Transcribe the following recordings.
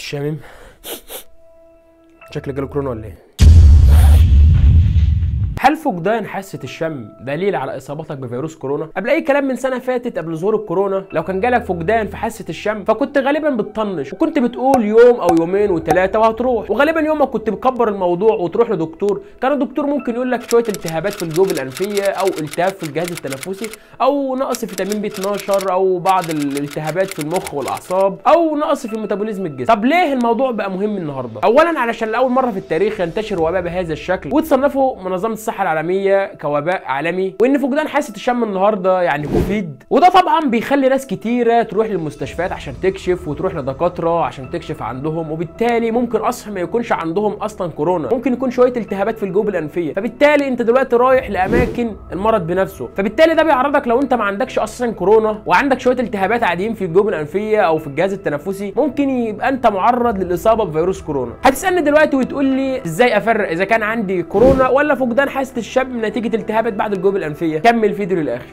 الشامم شكل جاله كورونا ولا ايه هل فقدان حاسه الشم دليل على اصابتك بفيروس كورونا قبل اي كلام من سنه فاتت قبل ظهور الكورونا لو كان جالك فقدان في حاسه الشم فكنت غالبا بتطنش وكنت بتقول يوم او يومين وثلاثه وهتروح وغالبا يوم ما كنت بكبر الموضوع وتروح لدكتور كان الدكتور ممكن يقول لك شويه التهابات في الجيوب الانفيه او التهاب في الجهاز التنفسي او نقص فيتامين بي 12 او بعض الالتهابات في المخ والاعصاب او نقص في ميتابوليزم الجسم طب ليه الموضوع بقى مهم النهارده اولا علشان لاول مره في التاريخ ينتشر وباء بهذا الشكل وتصنفه منظمه الصحه العالميه كوباء عالمي وان فقدان حاسه الشم النهارده يعني كوفيد وده طبعا بيخلي ناس كتيره تروح للمستشفيات عشان تكشف وتروح لدكاتره عشان تكشف عندهم وبالتالي ممكن اصلا ما يكونش عندهم اصلا كورونا ممكن يكون شويه التهابات في الجيوب الانفيه فبالتالي انت دلوقتي رايح لاماكن المرض بنفسه فبالتالي ده بيعرضك لو انت ما عندكش اصلا كورونا وعندك شويه التهابات عاديين في الجيوب الانفيه او في الجهاز التنفسي ممكن يبقى انت معرض للاصابه بفيروس كورونا هتسالني دلوقتي وتقول لي ازاي افرق اذا كان عندي كورونا ولا فقدان حاسه الشم نتيجه التهابات بعد الجيوب الانفيه كمل الفيديو للاخر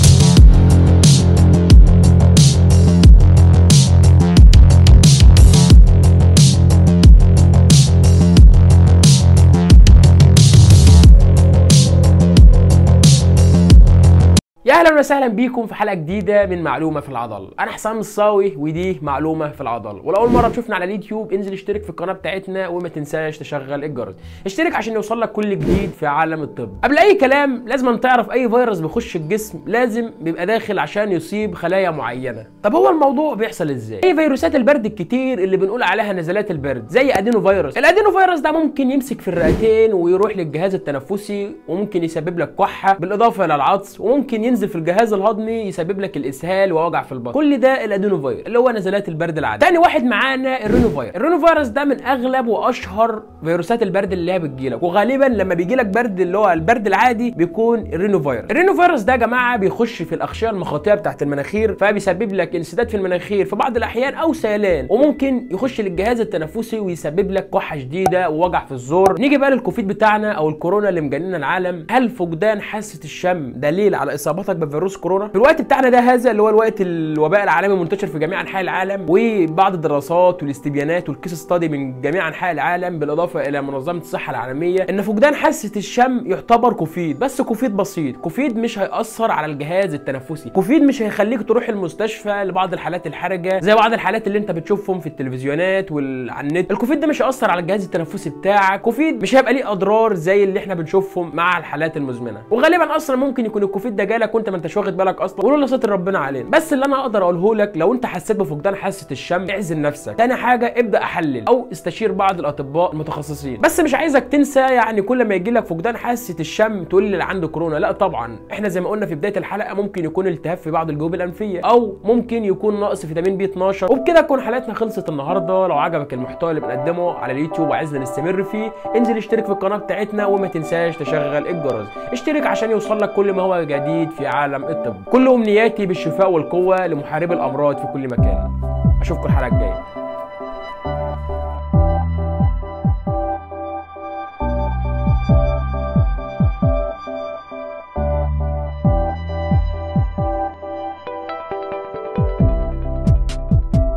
يا اهلا وسهلا بيكم في حلقه جديده من معلومه في العضل انا حسام الصاوي ودي معلومه في العضل ولاول مره تشوفنا على اليوتيوب انزل اشترك في القناه بتاعتنا وما تنساش تشغل الجرس اشترك عشان يوصل لك كل جديد في عالم الطب قبل اي كلام لازم تعرف اي فيروس بيخش الجسم لازم بيبقى داخل عشان يصيب خلايا معينه طب هو الموضوع بيحصل ازاي ايه فيروسات البرد الكتير اللي بنقول عليها نزلات البرد زي ادينو فيروس الادينو فيروس ده ممكن يمسك في الرئتين ويروح للجهاز التنفسي وممكن يسبب لك كحه بالاضافه الى العطس وممكن ينزل في الجهاز الهضمي يسبب لك الاسهال ووجع في البطن كل ده الادينو فيروس اللي هو نزلات البرد العادي تاني واحد معانا الرينو فيروس الرينو فيروس ده من اغلب واشهر فيروسات البرد اللي هي بتجيلك وغالبا لما بيجي لك برد اللي هو البرد العادي بيكون الرينو فيروس الرينو فيروس ده يا جماعه بيخش في الاغشيه المخاطيه بتاعت المناخير فبيسبب لك انسداد في المناخير في بعض الاحيان او سيلان وممكن يخش للجهاز التنفسي ويسبب لك كحه شديده ووجع في الزور نيجي بقى للكوفيد بتاعنا او الكورونا اللي مجننا العالم هل فقدان حاسه الشم دليل على اصابتك بفيروس كورونا في الوقت بتاعنا ده هذا اللي هو الوقت الوباء العالمي منتشر في جميع انحاء العالم وبعض الدراسات والاستبيانات والكيس ستادي من جميع انحاء العالم بالاضافه الى منظمه الصحه العالميه ان فقدان حاسه الشم يعتبر كوفيد بس كوفيد بسيط كوفيد مش هيأثر على الجهاز التنفسي كوفيد مش هيخليك تروح المستشفى لبعض الحالات الحرجه زي بعض الحالات اللي انت بتشوفهم في التلفزيونات وعلى النت الكوفيد ده مش هيأثر على الجهاز التنفسي بتاعك كوفيد مش هيبقى ليه اضرار زي اللي احنا بنشوفهم مع الحالات المزمنه وغالبا اصلا ممكن يكون الكوفيد ده جالك وانت ما انتش واخد بالك اصلا ولولا ستر ربنا علينا بس اللي انا اقدر اقوله لك لو انت حسيت بفقدان حاسه الشم اعزل نفسك تاني حاجه ابدا احلل او استشير بعض الاطباء المتخصصين بس مش عايزك تنسى يعني كل ما يجي لك فقدان حاسه الشم تقول لي اللي عنده كورونا لا طبعا احنا زي ما قلنا في بدايه الحلقه ممكن يكون التهاب في بعض الجيوب الانفيه او ممكن يكون نقص فيتامين بي 12 وبكده تكون حلقتنا خلصت النهارده لو عجبك المحتوى اللي بنقدمه على اليوتيوب وعايزنا نستمر فيه انزل اشترك في القناه بتاعتنا وما تنساش تشغل الجرس اشترك عشان يوصل لك كل ما هو جديد في عالم الطب كل امنياتي بالشفاء والقوه لمحاربي الامراض في كل مكان اشوفكم الحلقه الجايه